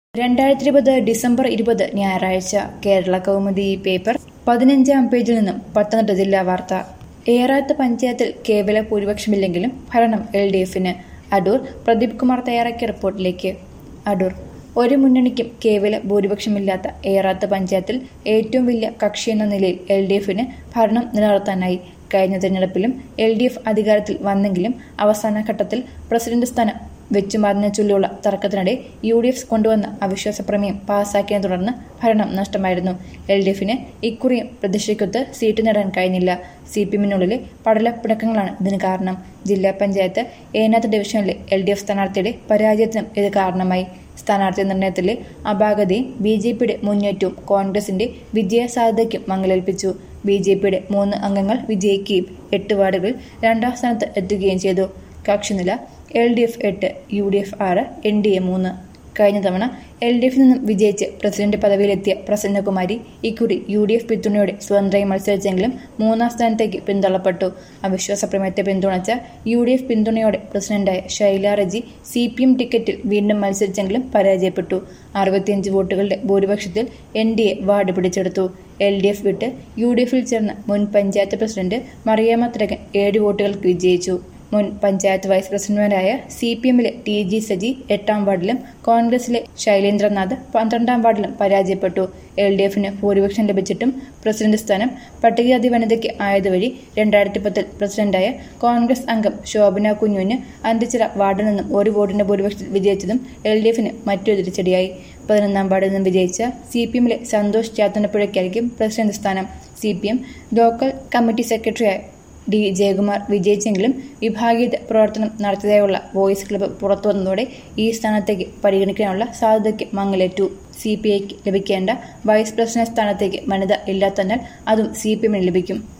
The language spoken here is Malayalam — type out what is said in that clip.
രണ്ടായിരത്തി ഇരുപത് ഡിസംബർ ഇരുപത് ഞായറാഴ്ച കേരള കൗമുദി പേപ്പർ പതിനഞ്ചാം പേജിൽ നിന്നും പത്തനംതിട്ട ജില്ലാ വാർത്ത ഏറാത്ത് പഞ്ചായത്തിൽ കേവല ഭൂരിപക്ഷമില്ലെങ്കിലും ഭരണം എൽ ഡി എഫിന് അടൂർ പ്രദീപ് കുമാർ തയ്യാറാക്കിയ റിപ്പോർട്ടിലേക്ക് അടൂർ ഒരു മുന്നണിക്കും കേവല ഭൂരിപക്ഷമില്ലാത്ത ഏറാത്ത് പഞ്ചായത്തിൽ ഏറ്റവും വലിയ കക്ഷിയെന്ന നിലയിൽ എൽ ഡി എഫിന് ഭരണം നിലനിർത്താനായി കഴിഞ്ഞ തെരഞ്ഞെടുപ്പിലും എൽ ഡി എഫ് അധികാരത്തിൽ വന്നെങ്കിലും അവസാന ഘട്ടത്തിൽ പ്രസിഡന്റ് സ്ഥാനം വെച്ചുമാറിനെ ചൊല്ലിയുള്ള തർക്കത്തിനിടെ യു ഡി എഫ് കൊണ്ടുവന്ന അവിശ്വാസ പ്രമേയം പാസാക്കിയതിനെ തുടർന്ന് ഭരണം നഷ്ടമായിരുന്നു എൽ ഡി എഫിന് ഇക്കുറിയും പ്രതിഷേധത്ത് സീറ്റ് നേടാൻ കഴിഞ്ഞില്ല സി പി എമ്മിനുള്ളിലെ പടലപ്പിണക്കങ്ങളാണ് ഇതിന് കാരണം ജില്ലാ പഞ്ചായത്ത് ഏനാത്ത് ഡിവിഷനിലെ എൽ ഡി എഫ് സ്ഥാനാർത്ഥിയുടെ പരാജയത്തിനും ഇത് കാരണമായി സ്ഥാനാർത്ഥി നിർണയത്തിലെ അപാകതയും ബി ജെ പിയുടെ മുന്നേറ്റവും കോൺഗ്രസിന്റെ വിജയ സാധ്യതയ്ക്കും മങ്ങലേൽപ്പിച്ചു ബി ജെ പിയുടെ മൂന്ന് അംഗങ്ങൾ വിജയിക്കുകയും എട്ട് വാർഡുകളിൽ രണ്ടാം സ്ഥാനത്ത് എത്തുകയും ചെയ്തു കക്ഷിനില എൽ ഡി എഫ് എട്ട് യു ഡി എഫ് ആറ് എൻ ഡി എ മൂന്ന് കഴിഞ്ഞ തവണ എൽ ഡി എഫിൽ നിന്നും വിജയിച്ച് പ്രസിഡന്റ് പദവിയിലെത്തിയ പ്രസന്നകുമാരി ഇക്കുറി യു ഡി എഫ് പിന്തുണയോടെ സ്വതന്ത്രമായി മത്സരിച്ചെങ്കിലും മൂന്നാം സ്ഥാനത്തേക്ക് പിന്തള്ളപ്പെട്ടു അവിശ്വാസ പ്രമേയത്തെ പിന്തുണച്ച യു ഡി എഫ് പിന്തുണയോടെ പ്രസിഡന്റായ Shaila Reji C P M ടിക്കറ്റിൽ വീണ്ടും മത്സരിച്ചെങ്കിലും പരാജയപ്പെട്ടു അറുപത്തിയഞ്ച് വോട്ടുകളുടെ ഭൂരിപക്ഷത്തിൽ എൻ ഡി എ വാർഡ് പിടിച്ചെടുത്തു എൽ ഡി എഫ് വിട്ട് യു ഡി എഫിൽ ചേർന്ന മുൻ പഞ്ചായത്ത് പ്രസിഡന്റ് മറിയാമ്മ തിലകൻ ഏഴ് വോട്ടുകൾക്ക് വിജയിച്ചു മുൻ പഞ്ചായത്ത് വൈസ് പ്രസിഡന്റുമാരായ സി പി എമ്മിലെ ടി ജി സജി എട്ടാം വാർഡിലും കോൺഗ്രസിലെ ശൈലേന്ദ്രനാഥ് പന്ത്രണ്ടാം വാർഡിലും പരാജയപ്പെട്ടു എൽ ഡി എഫിന് ഭൂരിപക്ഷം ലഭിച്ചിട്ടും പ്രസിഡന്റ് സ്ഥാനം പട്ടികജാതി വനിതയ്ക്ക് ആയതുവഴി രണ്ടായിരത്തി പത്തിൽ പ്രസിഡന്റായ കോൺഗ്രസ് അംഗം ശോഭന കുഞ്ഞുവിന് അന്തിച്ചിറ വാർഡിൽ നിന്നും ഒരു വോട്ടിന്റെ ഭൂരിപക്ഷത്തിൽ വിജയിച്ചതും എൽ ഡി എഫിന് മറ്റൊരു തിരിച്ചടിയായി പതിനൊന്നാം വാർഡിൽ നിന്നും വിജയിച്ച സി പി എമ്മിലെ സന്തോഷ് ചാത്തനപ്പുഴയ്ക്കായിരിക്കും പ്രസിഡന്റ് സ്ഥാനം C P M local committee സെക്രട്ടറിയായ ഡി ജയകുമാർ വിജയിച്ചെങ്കിലും വിഭാഗീയത പ്രവർത്തനം നടത്തിയതായുള്ള വോയിസ് ക്ലബ്ബ് പുറത്തുവന്നതോടെ ഈ സ്ഥാനത്തേക്ക് പരിഗണിക്കാനുള്ള സാധ്യതയ്ക്ക് മങ്ങലേറ്റു സി പി ഐക്ക് ലഭിക്കേണ്ട വൈസ് പ്രസിഡന്റ് സ്ഥാനത്തേക്ക് വനിത ഇല്ലാത്തതിനാൽ അതും സി പി എമ്മിന് ലഭിക്കും